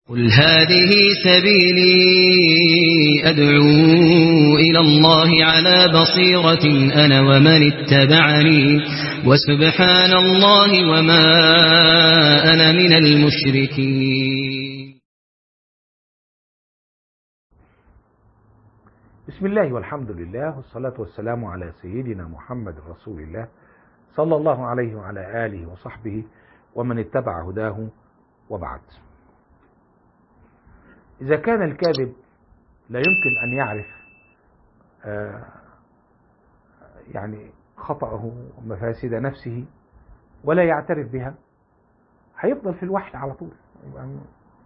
قل هذه سبيلي أدعو إلى الله على بصيرة أنا ومن اتبعني وسبحان الله وما أنا من المشركين بسم الله والحمد لله والصلاة والسلام على سيدنا محمد رسول الله صلى الله عليه وعلى آله وصحبه ومن اتبع هداه وبعد إذا كان الكاذب لا يمكن أن يعرف يعني خطأه ومفاسد نفسه ولا يعترف بها هيفضل في الوحي على طول يعني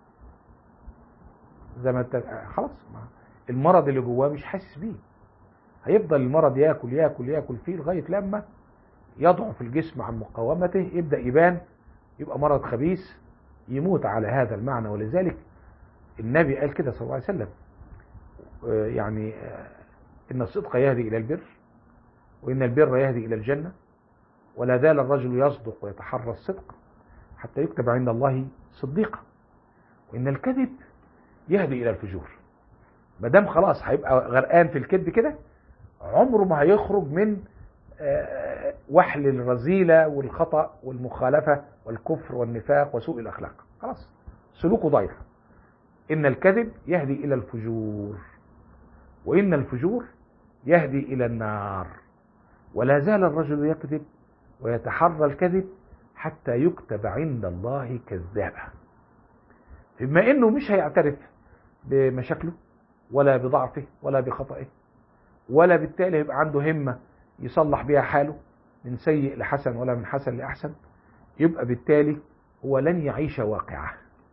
زي ما خلاص المرض اللي جواه مش حاسس بيه هيفضل المرض ياكل ياكل ياكل فيه لغايه لما يضعف الجسم عن مقاومته يبدا يبان يبقى مرض خبيث يموت على هذا المعنى ولذلك النبي قال كده صلى الله عليه وسلم يعني إن الصدق يهدي إلى البر وإن البر يهدي إلى الجنة ولا زال الرجل يصدق ويتحرى الصدق حتى يكتب عند الله صديقا وإن الكذب يهدي إلى الفجور ما دام خلاص هيبقى غرقان في الكذب كده عمره ما هيخرج من وحل الرذيلة والخطأ والمخالفة والكفر والنفاق وسوء الأخلاق خلاص سلوكه ضايع إن الكذب يهدي إلى الفجور وإن الفجور يهدي إلى النار ولا زال الرجل يكذب ويتحرى الكذب حتى يكتب عند الله كذابا بما إنه مش هيعترف بمشاكله ولا بضعفه ولا بخطئه ولا بالتالي يبقى عنده همة يصلح بها حاله من سيء لحسن ولا من حسن لأحسن يبقى بالتالي هو لن يعيش واقعه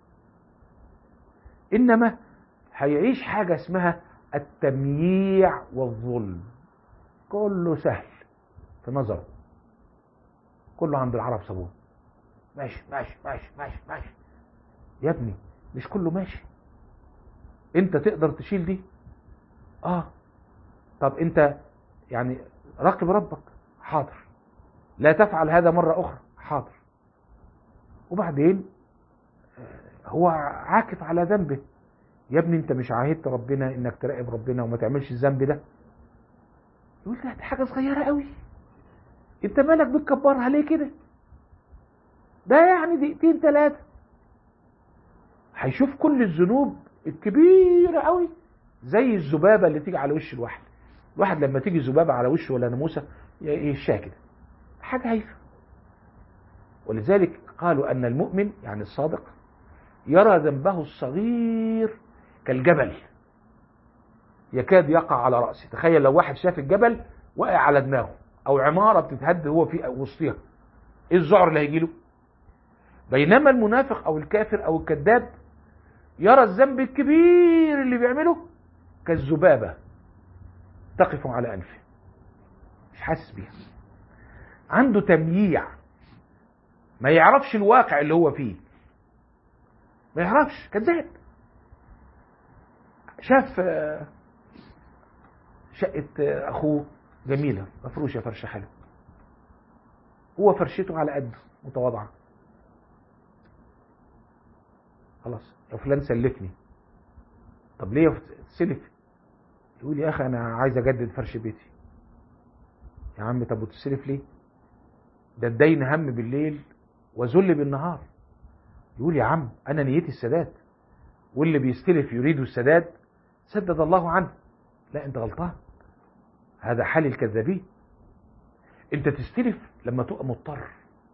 إنما هيعيش حاجة اسمها التمييع والظلم كله سهل في نظره كله عند العرب صابون ماشي ماشي ماشي ماشي ماشي يا ابني مش كله ماشي انت تقدر تشيل دي اه طب انت يعني راقب ربك حاضر لا تفعل هذا مرة اخرى حاضر وبعدين هو عاكف على ذنبه يا ابني انت مش عاهدت ربنا انك تراقب ربنا وما تعملش الذنب ده يقول لي حاجه صغيره قوي انت مالك بتكبرها ليه كده ده يعني دقيقتين ثلاثه هيشوف كل الذنوب الكبيره قوي زي الذبابه اللي تيجي على وش الواحد الواحد لما تيجي ذبابه على وشه ولا ناموسه يشاها كده حاجه هايفه ولذلك قالوا ان المؤمن يعني الصادق يرى ذنبه الصغير كالجبل يكاد يقع على رأسه تخيل لو واحد شاف الجبل وقع على دماغه او عمارة بتتهد هو في وسطها ايه الذعر اللي هيجي له بينما المنافق او الكافر او الكذاب يرى الذنب الكبير اللي بيعمله كالذبابة تقف على انفه مش حاسس بيها عنده تمييع ما يعرفش الواقع اللي هو فيه ما يعرفش كذاب شاف شقة أخوه جميلة مفروشة فرشة حلوة هو فرشته على قد متواضعة خلاص يا فلان سلفني طب ليه تسلف يقول يا أخي أنا عايز أجدد فرش بيتي يا عم طب وتسلف ليه ده الدين هم بالليل وذل بالنهار يقول يا عم انا نيتي السداد واللي بيستلف يريد السداد سدد الله عنه لا انت غلطان هذا حال الكذابين انت تستلف لما تبقى مضطر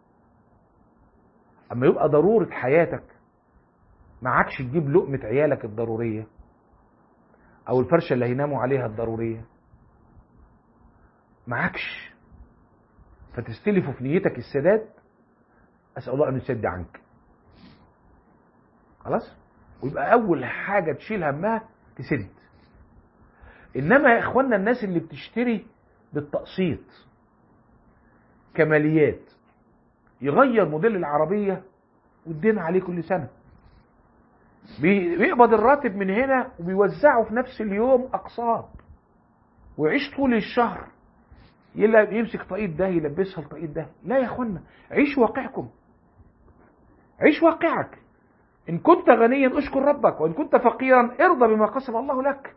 اما يبقى ضرورة حياتك معكش تجيب لقمة عيالك الضرورية او الفرشة اللي هيناموا عليها الضرورية معكش فتستلفوا في نيتك السداد اسأل الله ان يسد عنك خلاص ويبقى اول حاجة تشيل همها تسد انما يا اخوانا الناس اللي بتشتري بالتقسيط كماليات يغير موديل العربية والدين عليه كل سنة بيقبض الراتب من هنا وبيوزعه في نفس اليوم اقساط ويعيش طول الشهر يمسك طاقية ده يلبسها لطاقية ده لا يا اخوانا عيش واقعكم عيش واقعك إن كنت غنيا اشكر ربك وإن كنت فقيرا ارضى بما قسم الله لك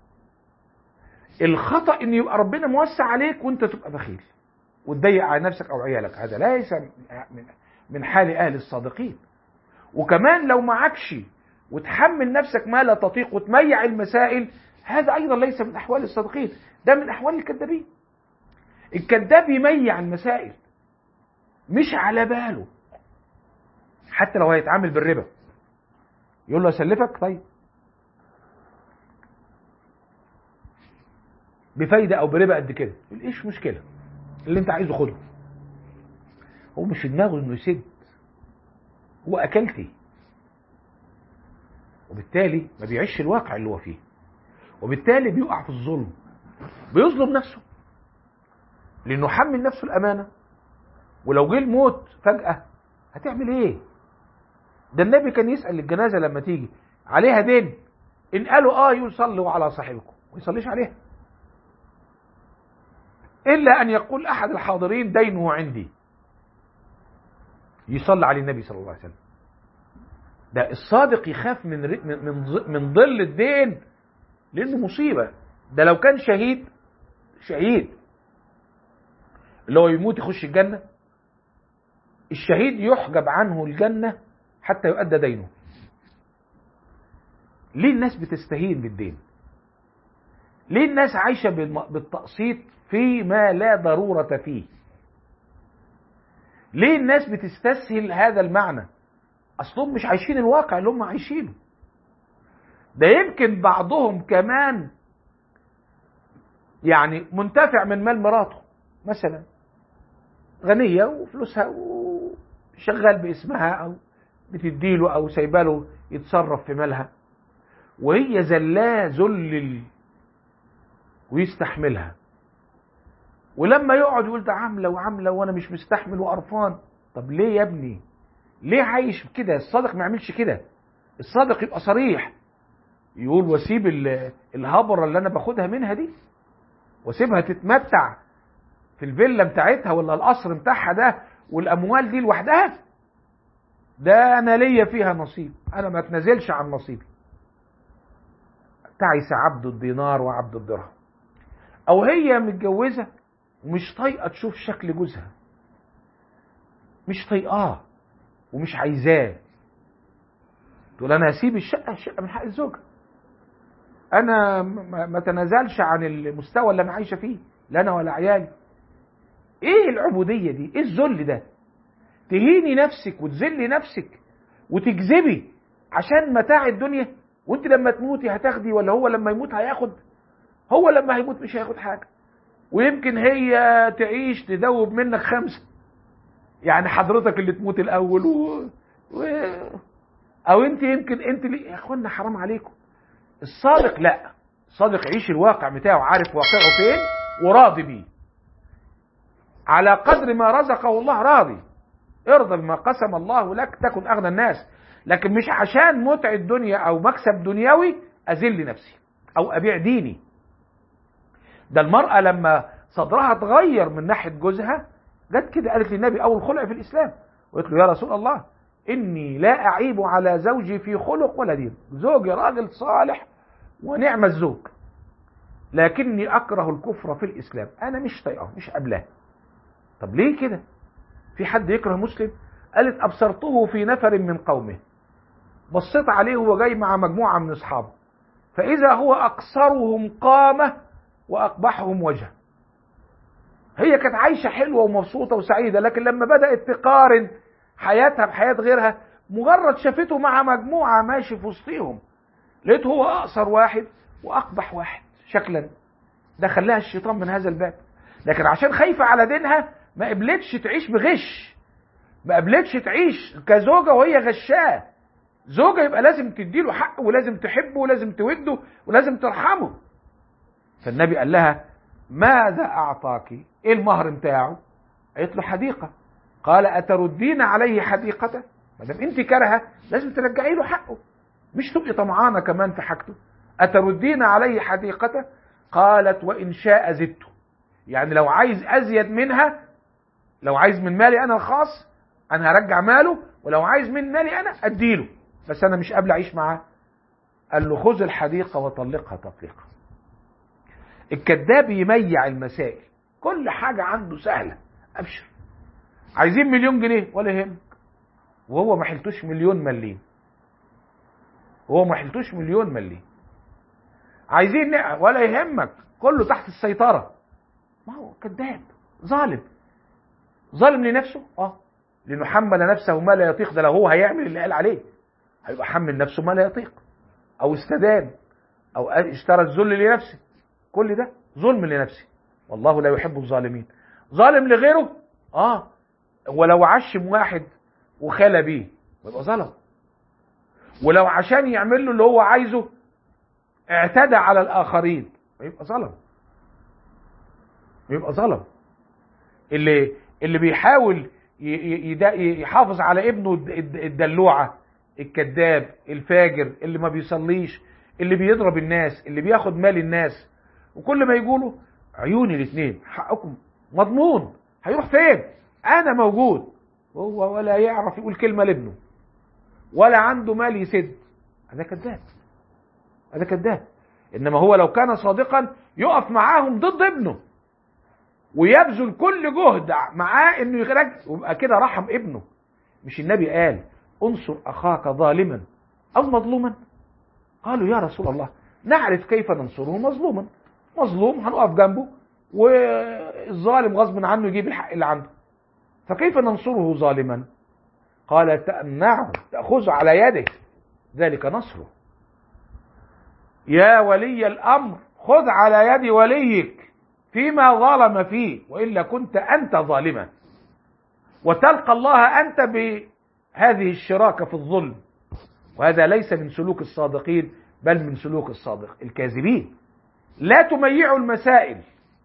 الخطأ إن يبقى ربنا موسع عليك وأنت تبقى بخيل وتضيق على نفسك أو عيالك هذا ليس من من حال أهل الصادقين وكمان لو معكش وتحمل نفسك ما لا تطيق وتميع المسائل هذا أيضا ليس من أحوال الصادقين ده من أحوال الكذابين الكذاب يميع المسائل مش على باله حتى لو هيتعامل بالربا يقول له اسلفك طيب بفايده او بربا قد كده يقول ايش مشكله اللي انت عايزه خده هو مش في دماغه انه يسد هو اكلتي وبالتالي ما بيعيش الواقع اللي هو فيه وبالتالي بيقع في الظلم بيظلم نفسه لانه حمل نفسه الامانه ولو جه الموت فجاه هتعمل ايه ده النبي كان يسال الجنازه لما تيجي عليها دين ان قالوا اه يصلوا على صاحبكم ما يصليش عليها الا ان يقول احد الحاضرين دينه عندي يصلي عليه النبي صلى الله عليه وسلم ده الصادق يخاف من ر- من من ظ- من ظل الدين لانه مصيبه ده لو كان شهيد شهيد اللي هو يموت يخش الجنه الشهيد يحجب عنه الجنه حتى يؤدى دينه ليه الناس بتستهين بالدين ليه الناس عايشه بالم- بالتقسيط فيما لا ضروره فيه ليه الناس بتستسهل هذا المعنى اصلهم مش عايشين الواقع اللي هم عايشينه ده يمكن بعضهم كمان يعني منتفع من مال مراته مثلا غنية وفلوسها وشغال باسمها أو بتديله أو سايباله يتصرف في مالها وهي زلاه ذل ويستحملها ولما يقعد يقول ده عاملة وعاملة وأنا مش مستحمل وقرفان طب ليه يا ابني ليه عايش كده الصادق ما يعملش كده الصادق يبقى صريح يقول واسيب ال- الهبره اللي انا باخدها منها دي واسيبها تتمتع في الفيلا بتاعتها ولا القصر بتاعها ده والاموال دي لوحدها ده انا ليا فيها نصيب انا ما اتنازلش عن نصيبي تعس عبد الدينار وعبد الدرهم او هي متجوزه ومش طايقه تشوف شكل جوزها مش طايقاه ومش عايزاه تقول انا هسيب الشقه الشقه من حق الزوجه انا ما ما تنازلش عن المستوى اللي انا عايشه فيه لا انا ولا عيالي ايه العبوديه دي ايه الذل ده تهيني نفسك وتذلي نفسك وتكذبي عشان متاع الدنيا وانت لما تموتي هتاخدي ولا هو لما يموت هياخد هو لما هيموت مش هياخد حاجه ويمكن هي تعيش تدوب منك خمسه يعني حضرتك اللي تموت الاول و... و... او انت يمكن انت اللي يا اخوانا حرام عليكم الصادق لا الصادق يعيش الواقع بتاعه عارف واقعه فين وراضي بيه على قدر ما رزقه الله راضي ارضى بما قسم الله لك تكن اغنى الناس لكن مش عشان متع الدنيا او مكسب دنيوي اذل نفسي او ابيع ديني ده المرأة لما صدرها اتغير من ناحية جوزها جت كده قالت للنبي أول خلع في الإسلام وقالت له يا رسول الله إني لا أعيب على زوجي في خلق ولا دين زوجي راجل صالح ونعم الزوج لكني أكره الكفر في الإسلام أنا مش طايقه مش قبلاه طب ليه كده في حد يكره مسلم قالت أبصرته في نفر من قومه بصيت عليه وهو جاي مع مجموعة من أصحابه فإذا هو أقصرهم قامة وأقبحهم وجها هي كانت عايشة حلوة ومبسوطة وسعيدة لكن لما بدأت تقارن حياتها بحياة غيرها مجرد شافته مع مجموعة ماشي في وسطهم لقيت هو أقصر واحد وأقبح واحد شكلا ده خلاها الشيطان من هذا الباب لكن عشان خايفة على دينها ما قبلتش تعيش بغش ما قبلتش تعيش كزوجة وهي غشاه زوجة يبقى لازم تديله حق ولازم تحبه ولازم توده ولازم ترحمه فالنبي قال لها ماذا أعطاك إيه المهر بتاعه قالت له حديقة قال أتردين عليه حديقته ما دام أنت كارهة لازم ترجعي له حقه مش تبقي طمعانة كمان في حاجته أتردين عليه حديقته قالت وإن شاء زدته يعني لو عايز أزيد منها لو عايز من مالي أنا الخاص أنا هرجع ماله ولو عايز من مالي أنا أديله بس انا مش قابل اعيش معاه قال له خذ الحديقة وطلقها تطليقا الكذاب يميع المسائل كل حاجة عنده سهلة ابشر عايزين مليون جنيه ولا يهمك وهو ما حلتوش مليون مليم وهو ما حلتوش مليون مليم عايزين نقع ولا يهمك كله تحت السيطرة ما هو كذاب ظالم ظالم لنفسه اه لانه حمل نفسه ما لا يطيق ده لو هو هيعمل اللي قال عليه هيبقى حمل نفسه ما لا يطيق او استدان او اشترى الذل لنفسه كل ده ظلم لنفسه والله لا يحب الظالمين ظالم لغيره اه ولو عشم واحد وخلى بيه يبقى ظلم ولو عشان يعمل له اللي هو عايزه اعتدى على الاخرين يبقى ظلم يبقى ظلم اللي اللي بيحاول يحافظ على ابنه الدلوعه الكذاب الفاجر اللي ما بيصليش اللي بيضرب الناس اللي بياخد مال الناس وكل ما يقولوا عيوني الاثنين حقكم مضمون هيروح فين انا موجود هو ولا يعرف يقول كلمه لابنه ولا عنده مال يسد هذا كذاب هذا كذاب انما هو لو كان صادقا يقف معاهم ضد ابنه ويبذل كل جهد معاه انه يخرج ويبقى كده رحم ابنه مش النبي قال انصر اخاك ظالما او مظلوما قالوا يا رسول الله نعرف كيف ننصره مظلوما مظلوم هنقف جنبه والظالم غصب عنه يجيب الحق اللي عنده فكيف ننصره ظالما قال تأمنعه تأخذه على يده ذلك نصره يا ولي الأمر خذ على يد وليك فيما ظلم فيه وإلا كنت أنت ظالما وتلقى الله أنت بهذه الشراكة في الظلم وهذا ليس من سلوك الصادقين بل من سلوك الصادق الكاذبين لا تميعوا المسائل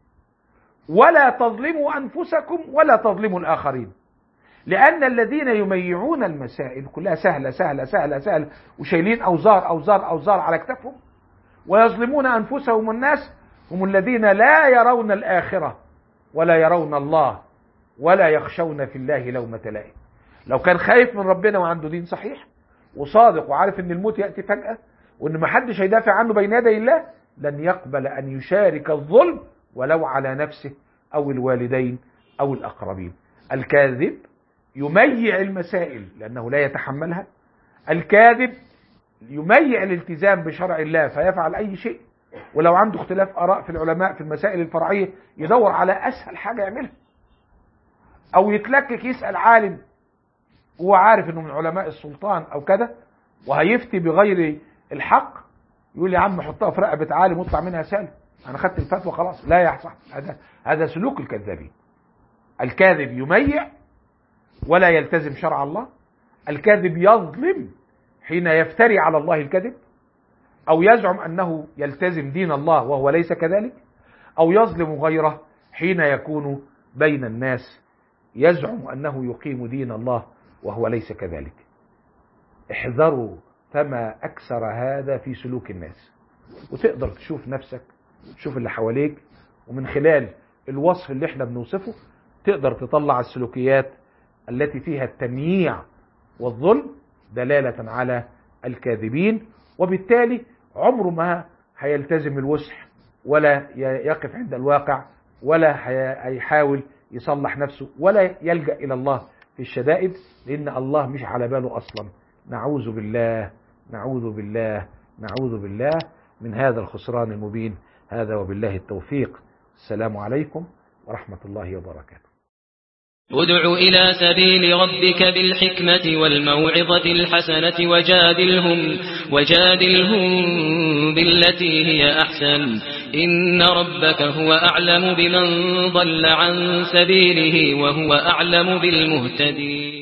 ولا تظلموا أنفسكم ولا تظلموا الآخرين لأن الذين يميعون المسائل كلها سهلة سهلة سهلة سهلة وشايلين أوزار أوزار أوزار على كتافهم ويظلمون أنفسهم الناس هم الذين لا يرون الآخرة ولا يرون الله ولا يخشون في الله لومة لائم لو كان خايف من ربنا وعنده دين صحيح وصادق وعارف ان الموت يأتي فجأة وان محدش هيدافع عنه بين يدي الله لن يقبل ان يشارك الظلم ولو على نفسه او الوالدين او الاقربين الكاذب يميع المسائل لانه لا يتحملها الكاذب يميع الالتزام بشرع الله فيفعل اي شيء ولو عنده اختلاف اراء في العلماء في المسائل الفرعيه يدور على اسهل حاجه يعملها او يتلكك يسال عالم وهو عارف انه من علماء السلطان او كذا وهيفتي بغير الحق يقول يا عم حطها في رقبه عالم واطلع منها سالم انا خدت الفتوى خلاص لا يا صاحبي هذا هذا سلوك الكذابين الكاذب يميع ولا يلتزم شرع الله الكاذب يظلم حين يفتري على الله الكذب او يزعم انه يلتزم دين الله وهو ليس كذلك او يظلم غيره حين يكون بين الناس يزعم انه يقيم دين الله وهو ليس كذلك احذروا فما اكثر هذا في سلوك الناس وتقدر تشوف نفسك تشوف اللي حواليك ومن خلال الوصف اللي احنا بنوصفه تقدر تطلع السلوكيات التي فيها التمييع والظلم دلالة على الكاذبين وبالتالي عمره ما هيلتزم الوسح ولا يقف عند الواقع ولا هيحاول يصلح نفسه ولا يلجأ إلى الله في الشدائد لأن الله مش على باله أصلا نعوذ بالله نعوذ بالله نعوذ بالله من هذا الخسران المبين هذا وبالله التوفيق السلام عليكم ورحمة الله وبركاته ادع إلى سبيل ربك بالحكمة والموعظة الحسنة وجادلهم, وجادلهم بالتي هي أحسن إن ربك هو أعلم بمن ضل عن سبيله وهو أعلم بالمهتدين